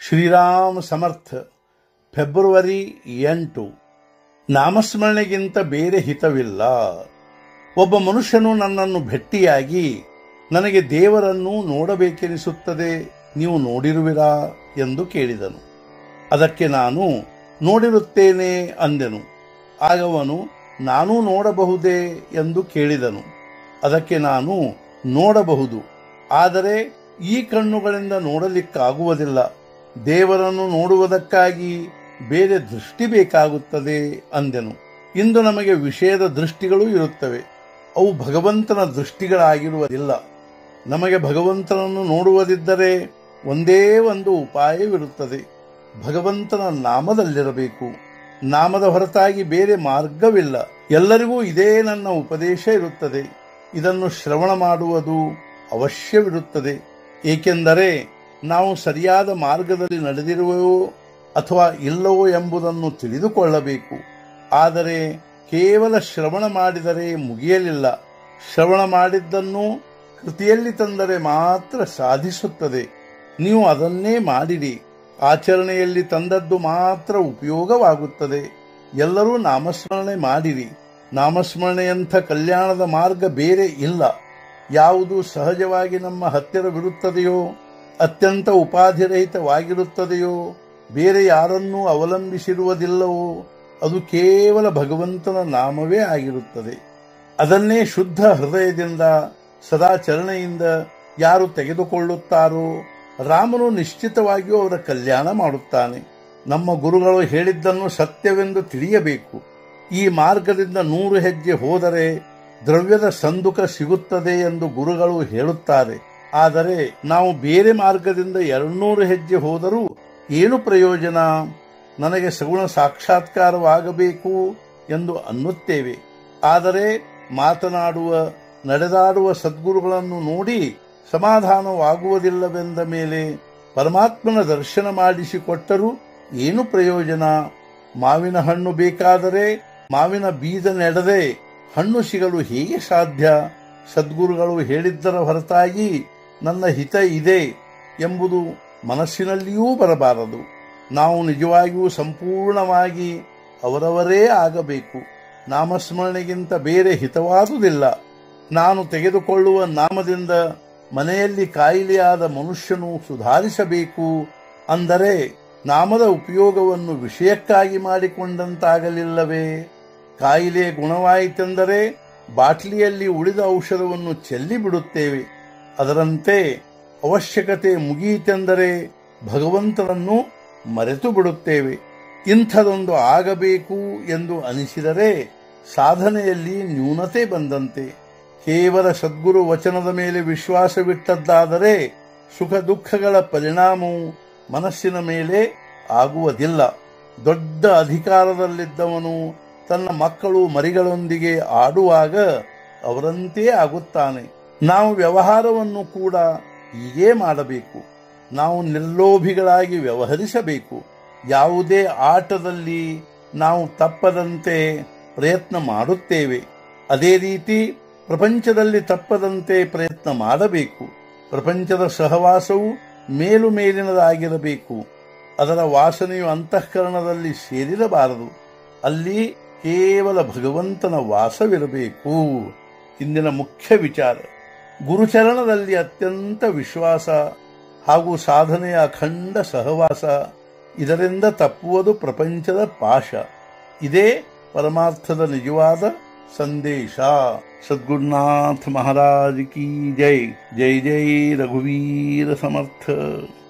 ಶ್ರೀರಾಮ್ ಸಮರ್ಥ February ಎಂಟು ನಾಮಸ್ಮರಣೆಗಿಂತ ಬೇರೆ ಹಿತವಿಲ್ಲ ಒಬ್ಬ ಮನುಷ್ಯನು ನನ್ನನ್ನು ಭೆಟ್ಟಿಯಾಗಿ ನನಗೆ ದೇವರನ್ನು ನೋಡಬೇಕೆನಿಸುತ್ತದೆ ನೀವು ನೋಡಿರುವಿರಾ ಎಂದು ಕೇಳಿದನು ಅದಕ್ಕೆ ನಾನು ನೋಡಿರುತ್ತೇನೆ ಅಂದೆನು ಆಗವನು ನಾನೂ ನೋಡಬಹುದೇ ಎಂದು ಕೇಳಿದನು ಅದಕ್ಕೆ ನಾನು ನೋಡಬಹುದು ಆದರೆ ಈ ಕಣ್ಣುಗಳಿಂದ ನೋಡಲಿಕ್ಕಾಗುವುದಿಲ್ಲ ದೇವರನ್ನು ನೋಡುವುದಕ್ಕಾಗಿ ಬೇರೆ ದೃಷ್ಟಿ ಬೇಕಾಗುತ್ತದೆ ಅಂದೆನು ಇಂದು ನಮಗೆ ವಿಷಯದ ದೃಷ್ಟಿಗಳು ಇರುತ್ತವೆ ಅವು ಭಗವಂತನ ದೃಷ್ಟಿಗಳಾಗಿರುವುದಿಲ್ಲ ನಮಗೆ ಭಗವಂತನನ್ನು ನೋಡುವುದಿದ್ದರೆ ಒಂದೇ ಒಂದು ಉಪಾಯವಿರುತ್ತದೆ ಭಗವಂತನ ನಾಮದಲ್ಲಿರಬೇಕು ನಾಮದ ಹೊರತಾಗಿ ಬೇರೆ ಮಾರ್ಗವಿಲ್ಲ ಎಲ್ಲರಿಗೂ ಇದೇ ನನ್ನ ಉಪದೇಶ ಇರುತ್ತದೆ ಇದನ್ನು ಶ್ರವಣ ಮಾಡುವುದು ಅವಶ್ಯವಿರುತ್ತದೆ ಏಕೆಂದರೆ ನಾವು ಸರಿಯಾದ ಮಾರ್ಗದಲ್ಲಿ ನಡೆದಿರುವೆವೋ ಅಥವಾ ಇಲ್ಲವೋ ಎಂಬುದನ್ನು ತಿಳಿದುಕೊಳ್ಳಬೇಕು ಆದರೆ ಕೇವಲ ಶ್ರವಣ ಮಾಡಿದರೆ ಮುಗಿಯಲಿಲ್ಲ ಶ್ರವಣ ಮಾಡಿದ್ದನ್ನು ಕೃತಿಯಲ್ಲಿ ತಂದರೆ ಮಾತ್ರ ಸಾಧಿಸುತ್ತದೆ ನೀವು ಅದನ್ನೇ ಮಾಡಿರಿ ಆಚರಣೆಯಲ್ಲಿ ತಂದದ್ದು ಮಾತ್ರ ಉಪಯೋಗವಾಗುತ್ತದೆ ಎಲ್ಲರೂ ನಾಮಸ್ಮರಣೆ ಮಾಡಿರಿ ನಾಮಸ್ಮರಣೆಯಂಥ ಕಲ್ಯಾಣದ ಮಾರ್ಗ ಬೇರೆ ಇಲ್ಲ ಯಾವುದು ಸಹಜವಾಗಿ ನಮ್ಮ ಹತ್ತಿರವಿರುತ್ತದೆಯೋ ಅತ್ಯಂತ ಉಪಾಧಿರಹಿತವಾಗಿರುತ್ತದೆಯೋ ಬೇರೆ ಯಾರನ್ನೂ ಅವಲಂಬಿಸಿರುವುದಿಲ್ಲವೋ ಅದು ಕೇವಲ ಭಗವಂತನ ನಾಮವೇ ಆಗಿರುತ್ತದೆ ಅದನ್ನೇ ಶುದ್ಧ ಹೃದಯದಿಂದ ಸದಾಚರಣೆಯಿಂದ ಯಾರು ತೆಗೆದುಕೊಳ್ಳುತ್ತಾರೋ ರಾಮನು ನಿಶ್ಚಿತವಾಗಿಯೂ ಅವರ ಕಲ್ಯಾಣ ಮಾಡುತ್ತಾನೆ ನಮ್ಮ ಗುರುಗಳು ಹೇಳಿದ್ದನ್ನು ಸತ್ಯವೆಂದು ತಿಳಿಯಬೇಕು ಈ ಮಾರ್ಗದಿಂದ ನೂರು ಹೆಜ್ಜೆ ಹೋದರೆ ದ್ರವ್ಯದ ಸಂದುಕ ಸಿಗುತ್ತದೆ ಎಂದು ಗುರುಗಳು ಹೇಳುತ್ತಾರೆ ಆದರೆ ನಾವು ಬೇರೆ ಮಾರ್ಗದಿಂದ ಎರಡ್ನೂರು ಹೆಜ್ಜೆ ಹೋದರೂ ಏನು ಪ್ರಯೋಜನ ನನಗೆ ಸಗುಣ ಸಾಕ್ಷಾತ್ಕಾರವಾಗಬೇಕು ಎಂದು ಅನ್ನುತ್ತೇವೆ ಆದರೆ ಮಾತನಾಡುವ ನಡೆದಾಡುವ ಸದ್ಗುರುಗಳನ್ನು ನೋಡಿ ಸಮಾಧಾನವಾಗುವುದಿಲ್ಲವೆಂದ ಮೇಲೆ ಪರಮಾತ್ಮನ ದರ್ಶನ ಮಾಡಿಸಿಕೊಟ್ಟರೂ ಏನು ಪ್ರಯೋಜನ ಮಾವಿನ ಹಣ್ಣು ಬೇಕಾದರೆ ಮಾವಿನ ಬೀಜ ನೆಡದೆ ಹಣ್ಣು ಸಿಗಲು ಹೇಗೆ ಸಾಧ್ಯ ಸದ್ಗುರುಗಳು ಹೇಳಿದ್ದರ ಹೊರತಾಗಿ ನನ್ನ ಹಿತ ಇದೆ ಎಂಬುದು ಮನಸ್ಸಿನಲ್ಲಿಯೂ ಬರಬಾರದು ನಾವು ನಿಜವಾಗಿಯೂ ಸಂಪೂರ್ಣವಾಗಿ ಅವರವರೇ ಆಗಬೇಕು ನಾಮಸ್ಮರಣೆಗಿಂತ ಬೇರೆ ಹಿತವಾದುದಿಲ್ಲ ನಾನು ತೆಗೆದುಕೊಳ್ಳುವ ನಾಮದಿಂದ ಮನೆಯಲ್ಲಿ ಕಾಯಿಲೆಯಾದ ಮನುಷ್ಯನು ಸುಧಾರಿಸಬೇಕು ಅಂದರೆ ನಾಮದ ಉಪಯೋಗವನ್ನು ವಿಷಯಕ್ಕಾಗಿ ಮಾಡಿಕೊಂಡಂತಾಗಲಿಲ್ಲವೇ ಕಾಯಿಲೆ ಗುಣವಾಯಿತೆಂದರೆ ಬಾಟ್ಲಿಯಲ್ಲಿ ಉಳಿದ ಔಷಧವನ್ನು ಚೆಲ್ಲಿ ಬಿಡುತ್ತೇವೆ ಅದರಂತೆ ಅವಶ್ಯಕತೆ ಮುಗಿಯಿತೆಂದರೆ ಭಗವಂತನನ್ನು ಮರೆತು ಬಿಡುತ್ತೇವೆ ಇಂಥದೊಂದು ಆಗಬೇಕು ಎಂದು ಅನಿಸಿದರೆ ಸಾಧನೆಯಲ್ಲಿ ನ್ಯೂನತೆ ಬಂದಂತೆ ಕೇವಲ ಸದ್ಗುರು ವಚನದ ಮೇಲೆ ವಿಶ್ವಾಸವಿಟ್ಟದ್ದಾದರೆ ಸುಖ ದುಃಖಗಳ ಪರಿಣಾಮವು ಮನಸ್ಸಿನ ಮೇಲೆ ಆಗುವುದಿಲ್ಲ ದೊಡ್ಡ ಅಧಿಕಾರದಲ್ಲಿದ್ದವನು ತನ್ನ ಮಕ್ಕಳು ಮರಿಗಳೊಂದಿಗೆ ಆಡುವಾಗ ಅವರಂತೆ ಆಗುತ್ತಾನೆ ನಾವು ವ್ಯವಹಾರವನ್ನು ಕೂಡ ಹೀಗೇ ಮಾಡಬೇಕು ನಾವು ನಿರ್ಲೋಭಿಗಳಾಗಿ ವ್ಯವಹರಿಸಬೇಕು ಯಾವುದೇ ಆಟದಲ್ಲಿ ನಾವು ತಪ್ಪದಂತೆ ಪ್ರಯತ್ನ ಮಾಡುತ್ತೇವೆ ಅದೇ ರೀತಿ ಪ್ರಪಂಚದಲ್ಲಿ ತಪ್ಪದಂತೆ ಪ್ರಯತ್ನ ಮಾಡಬೇಕು ಪ್ರಪಂಚದ ಸಹವಾಸವು ಮೇಲು ಮೇಲಿನದಾಗಿರಬೇಕು ಅದರ ವಾಸನೆಯು ಅಂತಃಕರಣದಲ್ಲಿ ಸೇರಿರಬಾರದು ಅಲ್ಲಿ ಕೇವಲ ಭಗವಂತನ ವಾಸವಿರಬೇಕು ಇಂದಿನ ಮುಖ್ಯ ವಿಚಾರ ಗುರುಚರಣದಲ್ಲಿ ಅತ್ಯಂತ ವಿಶ್ವಾಸ ಹಾಗೂ ಸಾಧನೆಯ ಅಖಂಡ ಸಹವಾಸ ಇದರಿಂದ ತಪ್ಪುವುದು ಪ್ರಪಂಚದ ಪಾಶ ಇದೇ ಪರಮಾರ್ಥದ ನಿಜವಾದ ಸಂದೇಶ ಸದ್ಗುರುನಾಥ ಮಹಾರಾಜ್ ಕಿ ಜೈ ಜೈ ಜೈ ರಘುವೀರ ಸಮರ್ಥ